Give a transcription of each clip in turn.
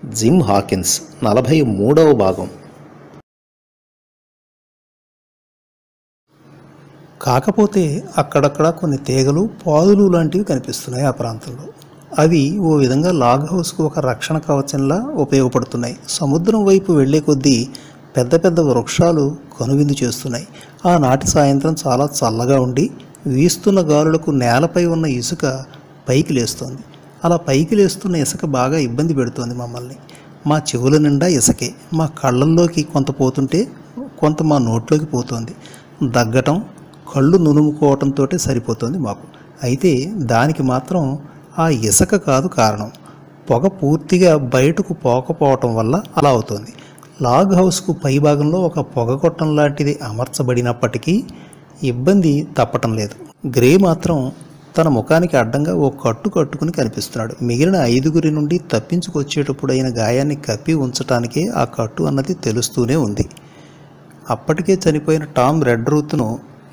gym Hawkins నలభై మూడవ భాగం కాకపోతే అక్కడక్కడ కొన్ని తీగలు పాదులు లాంటివి కనిపిస్తున్నాయి ఆ ప్రాంతంలో అవి ఓ విధంగా లాగ్ హౌస్కు ఒక రక్షణ కవచంలా ఉపయోగపడుతున్నాయి సముద్రం వైపు వెళ్ళే కొద్దీ పెద్ద పెద్ద వృక్షాలు కనువిందు చేస్తున్నాయి ఆనాటి సాయంత్రం చాలా చల్లగా ఉండి వీస్తున్న గాలులకు నేలపై ఉన్న ఇసుక పైకి లేస్తోంది అలా పైకి లేస్తున్న ఇసుక బాగా ఇబ్బంది పెడుతోంది మమ్మల్ని మా చెవుల నిండా ఇసుకే మా కళ్ళల్లోకి కొంత పోతుంటే కొంత మా నోట్లోకి పోతోంది దగ్గటం కళ్ళు నునుముకోవటంతో సరిపోతుంది మాకు అయితే దానికి మాత్రం ఆ ఇసుక కాదు కారణం పొగ పూర్తిగా బయటకు పోకపోవటం వల్ల అలా అవుతుంది లాగ్ హౌస్కు పైభాగంలో ఒక పొగ కొట్టం లాంటిది అమర్చబడినప్పటికీ ఇబ్బంది తప్పటం లేదు గ్రే మాత్రం తన ముఖానికి అడ్డంగా ఓ కట్టు కట్టుకుని కనిపిస్తున్నాడు మిగిలిన ఐదుగురి నుండి తప్పించుకొచ్చేటప్పుడు అయిన గాయాన్ని కప్పి ఉంచటానికే ఆ కట్టు అన్నది తెలుస్తూనే ఉంది అప్పటికే చనిపోయిన టామ్ రెడ్ రూత్ను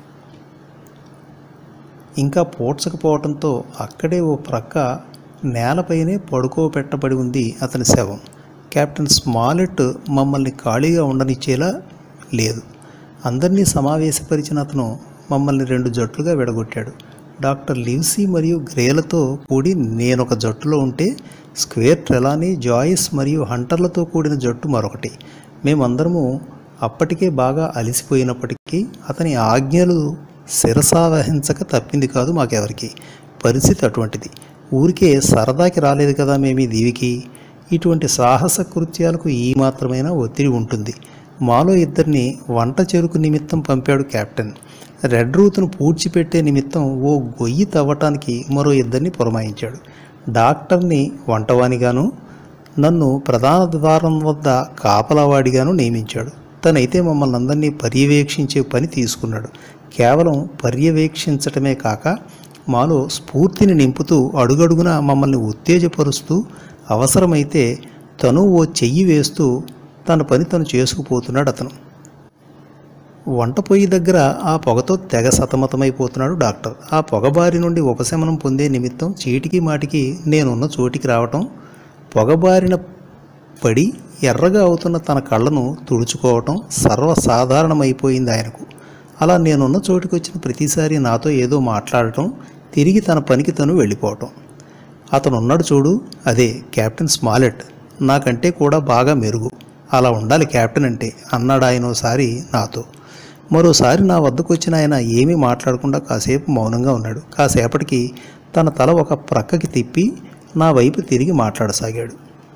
ఇంకా పోడ్చకపోవడంతో అక్కడే ఓ ప్రక్క నేలపైనే పడుకోబెట్టబడి ఉంది అతని శవం కెప్టెన్ స్మాలెట్ మమ్మల్ని ఖాళీగా ఉండనిచ్చేలా లేదు అందరినీ సమావేశపరిచిన అతను మమ్మల్ని రెండు జట్లుగా విడగొట్టాడు డాక్టర్ లివ్సీ మరియు గ్రేలతో కూడి నేనొక జట్టులో ఉంటే స్క్వేర్ ట్రెలానీ జాయిస్ మరియు హంటర్లతో కూడిన జట్టు మరొకటి మేమందరము అప్పటికే బాగా అలసిపోయినప్పటికీ అతని ఆజ్ఞలు శిరసావహించక తప్పింది కాదు మాకెవరికి పరిస్థితి అటువంటిది ఊరికే సరదాకి రాలేదు కదా మేము ఈ దీవికి ఇటువంటి సాహస కృత్యాలకు ఈ మాత్రమైనా ఒత్తిడి ఉంటుంది మాలో ఇద్దరిని వంట చెరుకు నిమిత్తం పంపాడు కెప్టెన్ రెడ్ రూత్ను పూడ్చిపెట్టే నిమిత్తం ఓ గొయ్యి తవ్వటానికి మరో ఇద్దరిని పురమాయించాడు డాక్టర్ని వంటవానిగాను నన్ను ప్రధాన ద్వారం వద్ద కాపలావాడిగాను నియమించాడు తనైతే మమ్మల్ని అందరినీ పర్యవేక్షించే పని తీసుకున్నాడు కేవలం పర్యవేక్షించటమే కాక మాలో స్ఫూర్తిని నింపుతూ అడుగడుగునా మమ్మల్ని ఉత్తేజపరుస్తూ అవసరమైతే తను ఓ చెయ్యి వేస్తూ తన పని తను చేసుకుపోతున్నాడు అతను వంట పొయ్యి దగ్గర ఆ పొగతో తెగ సతమతమైపోతున్నాడు డాక్టర్ ఆ పొగబారి నుండి ఉపశమనం పొందే నిమిత్తం చీటికి మాటికి నేనున్న చోటికి రావటం పొగబారిన పడి ఎర్రగా అవుతున్న తన కళ్ళను తుడుచుకోవటం సర్వసాధారణమైపోయింది ఆయనకు అలా నేనున్న చోటుకి వచ్చిన ప్రతిసారి నాతో ఏదో మాట్లాడటం తిరిగి తన పనికి తను వెళ్ళిపోవటం అతను ఉన్నాడు చూడు అదే కెప్టెన్ స్మాలెట్ నాకంటే కూడా బాగా మెరుగు అలా ఉండాలి కెప్టెన్ అంటే అన్నాడు ఆయన ఒకసారి నాతో మరోసారి నా వద్దకు వచ్చిన ఆయన ఏమీ మాట్లాడకుండా కాసేపు మౌనంగా ఉన్నాడు కాసేపటికి తన తల ఒక ప్రక్కకి తిప్పి నా వైపు తిరిగి మాట్లాడసాగాడు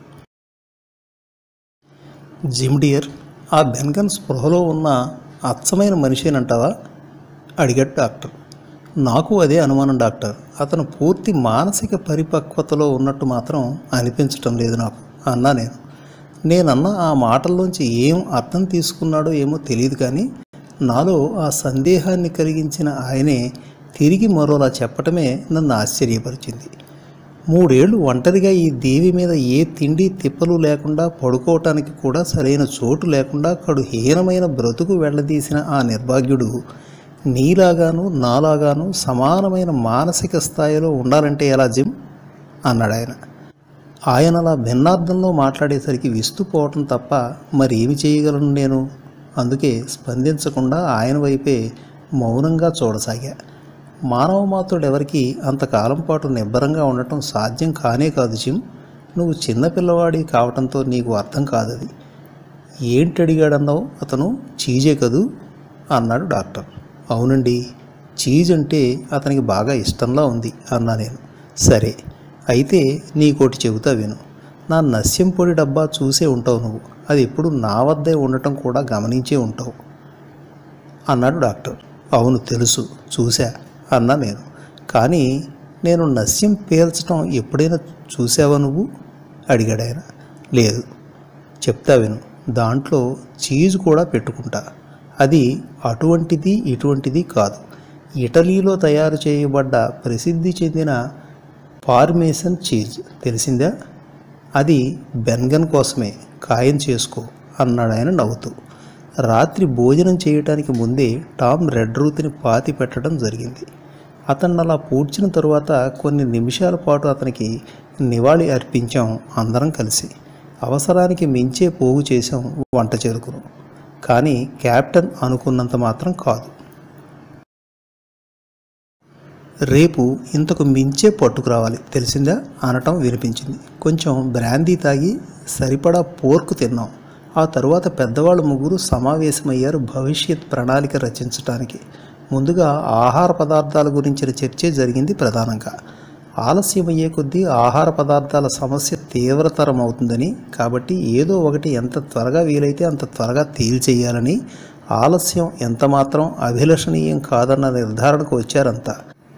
జిమ్ డియర్ ఆ బెన్గన్ స్పృహలో ఉన్న అచ్చమైన మనిషేనంటావా అడిగాడు డాక్టర్ నాకు అదే అనుమానం డాక్టర్ అతను పూర్తి మానసిక పరిపక్వతలో ఉన్నట్టు మాత్రం అనిపించటం లేదు నాకు అన్నా నేను నేనన్న ఆ మాటల్లోంచి ఏం అర్థం తీసుకున్నాడో ఏమో తెలియదు కానీ నాలో ఆ సందేహాన్ని కలిగించిన ఆయనే తిరిగి మరోలా చెప్పటమే నన్ను ఆశ్చర్యపరిచింది మూడేళ్లు ఒంటరిగా ఈ దేవి మీద ఏ తిండి తిప్పలు లేకుండా పడుకోవటానికి కూడా సరైన చోటు లేకుండా కడు హీనమైన బ్రతుకు వెళ్ళదీసిన ఆ నిర్భాగ్యుడు నీలాగాను నాలాగాను సమానమైన మానసిక స్థాయిలో ఉండాలంటే ఎలా జిమ్ అన్నాడు ఆయన ఆయన అలా భిన్నార్థంలో మాట్లాడేసరికి విస్తుపోవటం తప్ప మరి ఏమి చేయగలను నేను అందుకే స్పందించకుండా ఆయన వైపే మౌనంగా చూడసాగా మానవ మాతృడు ఎవరికి అంతకాలం పాటు నిబ్బరంగా ఉండటం సాధ్యం కానే కాదు జిమ్ నువ్వు చిన్నపిల్లవాడి కావటంతో నీకు అర్థం కాదది ఏంటి అడిగాడన్నావు అతను చీజే కదూ అన్నాడు డాక్టర్ అవునండి చీజ్ అంటే అతనికి బాగా ఇష్టంలా ఉంది అన్నా నేను సరే అయితే నీకోటి చెబుతా విను నా నస్యం పొడి డబ్బా చూసే ఉంటావు నువ్వు అది ఎప్పుడు నా వద్దే ఉండటం కూడా గమనించే ఉంటావు అన్నాడు డాక్టర్ అవును తెలుసు చూసా అన్నా నేను కానీ నేను నస్యం పీల్చడం ఎప్పుడైనా చూసావా నువ్వు అడిగాడు ఆయన లేదు చెప్తా విను దాంట్లో చీజ్ కూడా పెట్టుకుంటా అది అటువంటిది ఇటువంటిది కాదు ఇటలీలో తయారు చేయబడ్డ ప్రసిద్ధి చెందిన పార్మేసన్ చీజ్ తెలిసిందా అది బెన్గన్ కోసమే ఖాయం చేసుకో అన్నాడు ఆయన నవ్వుతూ రాత్రి భోజనం చేయటానికి ముందే టామ్ రెడ్ రూత్ని పాతి పెట్టడం జరిగింది అతన్ని అలా పూడ్చిన తరువాత కొన్ని నిమిషాల పాటు అతనికి నివాళి అర్పించాం అందరం కలిసి అవసరానికి మించే పోగు చేశాం వంట చెరుకును కానీ కెప్టెన్ అనుకున్నంత మాత్రం కాదు రేపు ఇంతకు మించే పట్టుకురావాలి తెలిసిందా అనటం వినిపించింది కొంచెం బ్రాందీ తాగి సరిపడా పోర్కు తిన్నాం ఆ తరువాత పెద్దవాళ్ళు ముగ్గురు సమావేశమయ్యారు భవిష్యత్ ప్రణాళిక రచించడానికి ముందుగా ఆహార పదార్థాల గురించిన చర్చే జరిగింది ప్రధానంగా ఆలస్యమయ్యే కొద్దీ ఆహార పదార్థాల సమస్య తీవ్రతరం అవుతుందని కాబట్టి ఏదో ఒకటి ఎంత త్వరగా వీలైతే అంత త్వరగా తేల్చేయాలని ఆలస్యం ఎంతమాత్రం అభిలషణీయం కాదన్న నిర్ధారణకు వచ్చారంతా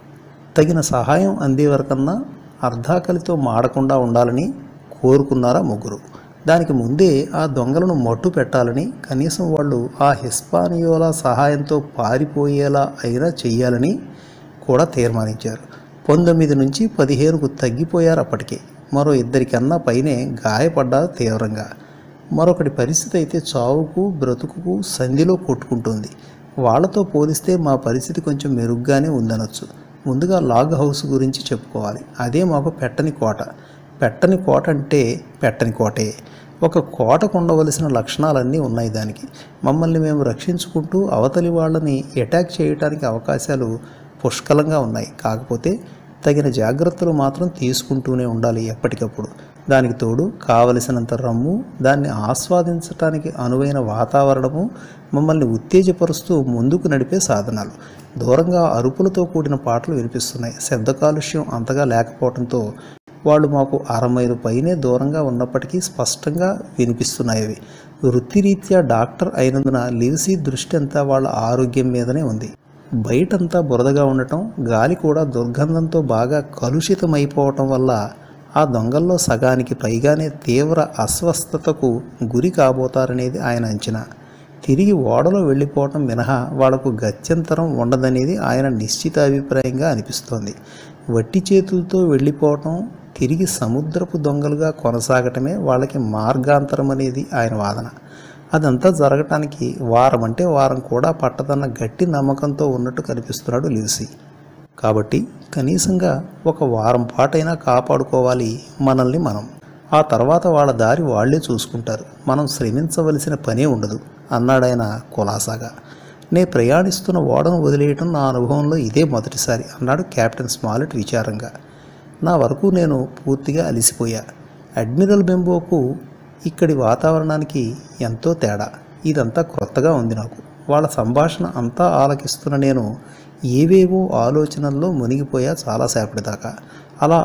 తగిన సహాయం అందే వరకన్నా అర్ధాకలితో మాడకుండా ఉండాలని కోరుకున్నారా ముగ్గురు దానికి ముందే ఆ దొంగలను మట్టు పెట్టాలని కనీసం వాళ్ళు ఆ హిస్పానియోలా సహాయంతో పారిపోయేలా అయినా చెయ్యాలని కూడా తీర్మానించారు పంతొమ్మిది నుంచి పదిహేనుకు తగ్గిపోయారు అప్పటికే మరో ఇద్దరికన్నా పైనే గాయపడ్డారు తీవ్రంగా మరొకటి పరిస్థితి అయితే చావుకు బ్రతుకుకు సంధిలో కొట్టుకుంటుంది వాళ్ళతో పోలిస్తే మా పరిస్థితి కొంచెం మెరుగ్గానే ఉందనొచ్చు ముందుగా లాగ్ హౌస్ గురించి చెప్పుకోవాలి అదే మాకు పెట్టని కోట పెట్టని కోట అంటే పెట్టని కోటే ఒక కోటకు ఉండవలసిన లక్షణాలన్నీ ఉన్నాయి దానికి మమ్మల్ని మేము రక్షించుకుంటూ అవతలి వాళ్ళని అటాక్ చేయడానికి అవకాశాలు పుష్కలంగా ఉన్నాయి కాకపోతే తగిన జాగ్రత్తలు మాత్రం తీసుకుంటూనే ఉండాలి ఎప్పటికప్పుడు దానికి తోడు కావలసినంత రమ్ము దాన్ని ఆస్వాదించటానికి అనువైన వాతావరణము మమ్మల్ని ఉత్తేజపరుస్తూ ముందుకు నడిపే సాధనాలు దూరంగా అరుపులతో కూడిన పాటలు వినిపిస్తున్నాయి శబ్ద కాలుష్యం అంతగా లేకపోవడంతో వాళ్ళు మాకు అర మైలు పైనే దూరంగా ఉన్నప్పటికీ స్పష్టంగా వినిపిస్తున్నాయి అవి వృత్తిరీత్యా డాక్టర్ అయినందున లివ్సీ దృష్టి అంతా వాళ్ళ ఆరోగ్యం మీదనే ఉంది బయటంతా బురదగా ఉండటం గాలి కూడా దుర్గంధంతో బాగా కలుషితమైపోవటం వల్ల ఆ దొంగల్లో సగానికి పైగానే తీవ్ర అస్వస్థతకు గురి కాబోతారనేది ఆయన అంచనా తిరిగి ఓడలో వెళ్ళిపోవటం మినహా వాళ్లకు గత్యంతరం ఉండదనేది ఆయన నిశ్చిత అభిప్రాయంగా అనిపిస్తోంది వట్టి చేతులతో వెళ్ళిపోవటం తిరిగి సముద్రపు దొంగలుగా కొనసాగటమే వాళ్ళకి మార్గాంతరం అనేది ఆయన వాదన అదంతా జరగటానికి వారం అంటే వారం కూడా పట్టదన్న గట్టి నమ్మకంతో ఉన్నట్టు కనిపిస్తున్నాడు లివ్సీ కాబట్టి కనీసంగా ఒక వారం పాటైనా కాపాడుకోవాలి మనల్ని మనం ఆ తర్వాత వాళ్ళ దారి వాళ్లే చూసుకుంటారు మనం శ్రమించవలసిన పనే ఉండదు అన్నాడాయన కులాసాగా నే ప్రయాణిస్తున్న ఓడను వదిలేయటం నా అనుభవంలో ఇదే మొదటిసారి అన్నాడు కెప్టెన్ స్మాలెట్ విచారంగా నా వరకు నేను పూర్తిగా అలిసిపోయా అడ్మిరల్ బెంబోకు ఇక్కడి వాతావరణానికి ఎంతో తేడా ఇదంతా క్రొత్తగా ఉంది నాకు వాళ్ళ సంభాషణ అంతా ఆలకిస్తున్న నేను ఏవేవో ఆలోచనల్లో మునిగిపోయా చాలాసేపటి దాకా అలా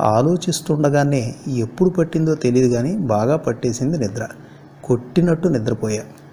ఆలోచిస్తుండగానే ఎప్పుడు పట్టిందో తెలియదు కానీ బాగా పట్టేసింది నిద్ర కొట్టినట్టు నిద్రపోయా